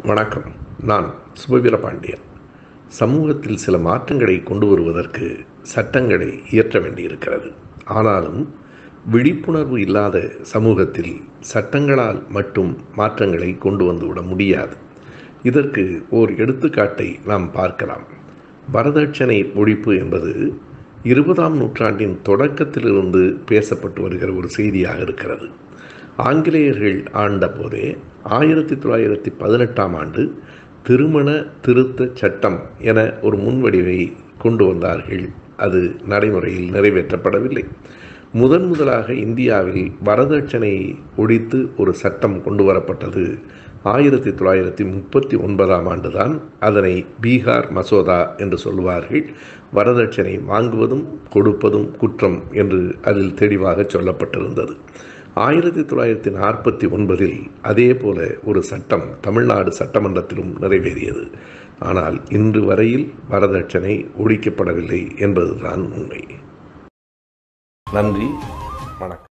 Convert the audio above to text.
வணக்கம் நான் சுபவீர பாண்டியன் சமூகத்தில் சில மாற்றங்களை கொண்டு வருவதற்கு சட்டங்களை இயற்ற வேண்டியிருக்கிறது ஆனாலும் விழிப்புணர்வு இல்லாத சமூகத்தில் சட்டங்களால் மட்டும் மாற்றங்களை கொண்டு வந்துவிட முடியாது இதற்கு ஓர் எடுத்துக்காட்டை நாம் பார்க்கலாம் வரதட்சணை ஒழிப்பு என்பது இருபதாம் நூற்றாண்டின் தொடக்கத்திலிருந்து பேசப்பட்டு வருகிற ஒரு செய்தியாக இருக்கிறது ஆங்கிலேயர்கள் ஆண்ட போதே ஆயிரத்தி தொள்ளாயிரத்தி பதினெட்டாம் ஆண்டு திருமண திருத்த சட்டம் என ஒரு முன்வடிவை கொண்டு வந்தார்கள் அது நடைமுறையில் நிறைவேற்றப்படவில்லை முதன் முதலாக இந்தியாவில் வரதட்சணையை ஒழித்து ஒரு சட்டம் கொண்டு வரப்பட்டது ஆயிரத்தி தொள்ளாயிரத்தி முப்பத்தி ஒன்பதாம் ஆண்டுதான் அதனை பீகார் மசோதா என்று சொல்லுவார்கள் வரதட்சணை வாங்குவதும் கொடுப்பதும் குற்றம் என்று அதில் தெளிவாக சொல்லப்பட்டிருந்தது ஆயிரத்தி தொள்ளாயிரத்தி நாற்பத்தி ஒன்பதில் அதே போல ஒரு சட்டம் தமிழ்நாடு சட்டமன்றத்திலும் நிறைவேறியது ஆனால் இன்று வரையில் வரதட்சணை ஒழிக்கப்படவில்லை என்பதுதான் உண்மை நன்றி வணக்கம்